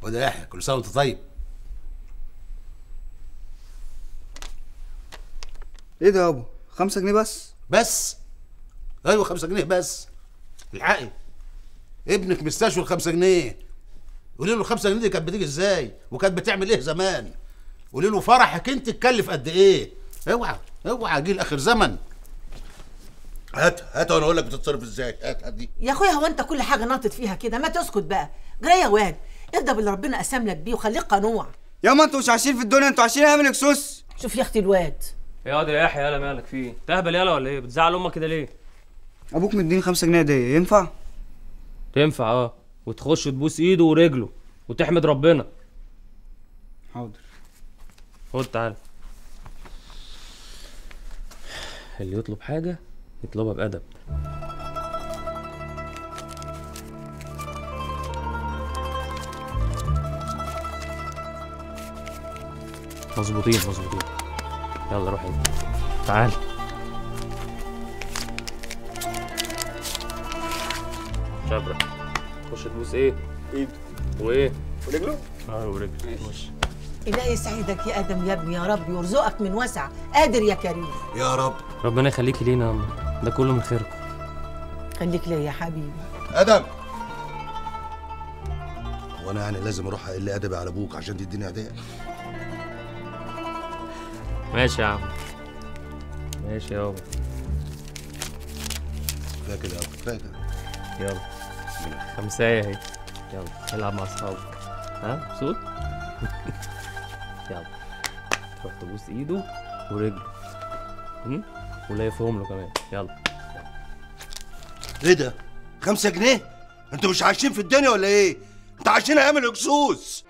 خد يا يحيى كل سنه وانت طيب ايه ده يابا خمسة جنيه بس بس ايوه خمسة جنيه بس الحقي ابنك مستشفى الخمسة جنيه قولي له الخمسة جنيه دي كانت بتيجي ازاي وكانت بتعمل ايه زمان قولي له فرحك انت تكلف قد ايه اوعى اوعى جيل اخر زمن هات هات وانا اقول لك بتتصرف ازاي هات هات دي يا اخويا هو انت كل حاجه ناطط فيها كده ما تسكت بقى جري يا واد ارضى باللي ربنا قسم لك بيه وخليك قنوع ياما انتوا مش عايشين في الدنيا انتوا عايشين ايام الاكسوس شوف يا اختي الواد يا واد يا يحيى يالا مالك في ايه تهبل يالا ولا ايه بتزعل امك كده ليه ابوك مديني خمسة جنيه دي ينفع تنفع اه وتخش تبوس ايده ورجله وتحمد ربنا حاضر خد تعالى اللي يطلب حاجة يطلبها بأدب مظبوطين مظبوطين يلا روح انت تعال شبرا خش تبوس ايه؟ ايده وايه؟ ورجله؟ اه ورجله ماشي إلهي يسعدك يا آدم يا ابني يا رب يرزقك من وسع قادر يا كريم يا رب ربنا يخليكي لينا يا أما ده كله من خيركم خليك ليا يا حبيبي ادم هو انا يعني لازم اروح اقل ادبي على ابوك عشان تديني هديه ماشي يا عم ماشي يابا كفايه كده يا أبو، كفايه كده يلا خمساية اهي يلا العب مع اصحابك ها مبسوط يلا تروح تبوس ايده ورجله هم؟ ولا يفهم له كمان يلا ايه ده خمسة جنيه انتوا مش عايشين في الدنيا ولا ايه انتوا عايشين ايام الاكسوس